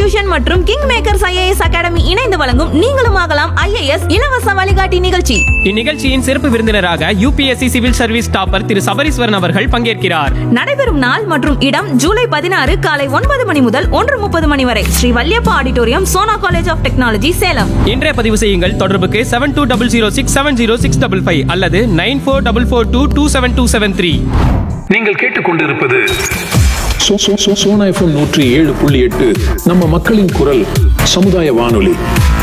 tuition மற்றும் king makers IAS academy இணைந்து வழங்கும் நீங்களும் ஆகலாம் ஐஏஎஸ் இலவச வழிகாட்டி நிகழ்ச்சி இந்நிகழ்ச்சியின் சிறப்பு விருந்தினராக யூபிஎஸ்சி சிவில் சர்வீஸ் டாப்பர் திரு சபரீஸ்வரன் அவர்கள் பங்கேற்கிறார் நடைபெறும் நாள் மற்றும் இடம் ஜூலை பதினாறு காலை ஒன்பது மணி முதல் ஒன்று முப்பது மணி வரை Shri Valliappa auditorium Sona college of technology Salem இன்றைய பதிவு செய்யுங்கள் தொடர்புக்கு seven two double zero six seven zero six double five அல்லது nine four double four two two seven two seven three நீங்கள் கேட்டுக்கொண்டிருப்பது சோ- சோ- சோ- சோனா எஃப்எம் நூற்றி ஏழு புள்ளி எட்டு நம்ம மக்களின் குரல் சமுதாய வானொலி